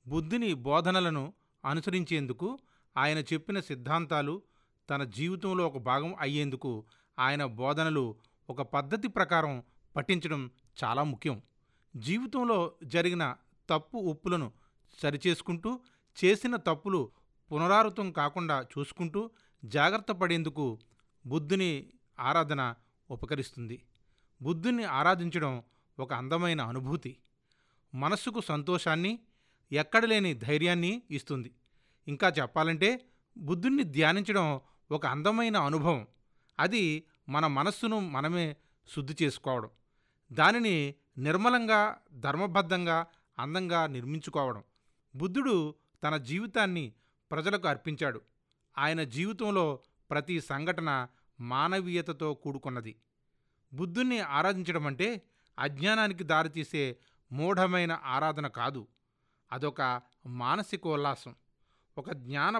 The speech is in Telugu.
బుద్ధుని బోధనలను అనుసరించేందుకు ఆయన చెప్పిన సిద్ధాంతాలు తన జీవితంలో ఒక భాగం అయ్యేందుకు ఆయన బోధనలు ఒక పద్ధతి ప్రకారం పఠించడం చాలా ముఖ్యం జీవితంలో జరిగిన తప్పు ఒప్పులను సరిచేసుకుంటూ చేసిన తప్పులు పునరావృతం కాకుండా చూసుకుంటూ జాగ్రత్త పడేందుకు బుద్ధుని ఆరాధన ఉపకరిస్తుంది బుద్ధుని ఆరాధించడం ఒక అందమైన అనుభూతి మనస్సుకు సంతోషాన్ని ఎక్కడలేని ధైర్యాన్ని ఇస్తుంది ఇంకా చెప్పాలంటే బుద్ధుణ్ణి ధ్యానించడం ఒక అందమైన అనుభవం అది మన మనస్సును మనమే శుద్ధి చేసుకోవడం దానిని నిర్మలంగా ధర్మబద్ధంగా అందంగా నిర్మించుకోవడం బుద్ధుడు తన జీవితాన్ని ప్రజలకు అర్పించాడు ఆయన జీవితంలో ప్రతి సంఘటన మానవీయతతో కూడుకున్నది బుద్ధుణ్ణి ఆరాధించడం అంటే అజ్ఞానానికి దారితీసే మూఢమైన ఆరాధన కాదు అదొక మానసికోల్లాసం ఒక జ్ఞాన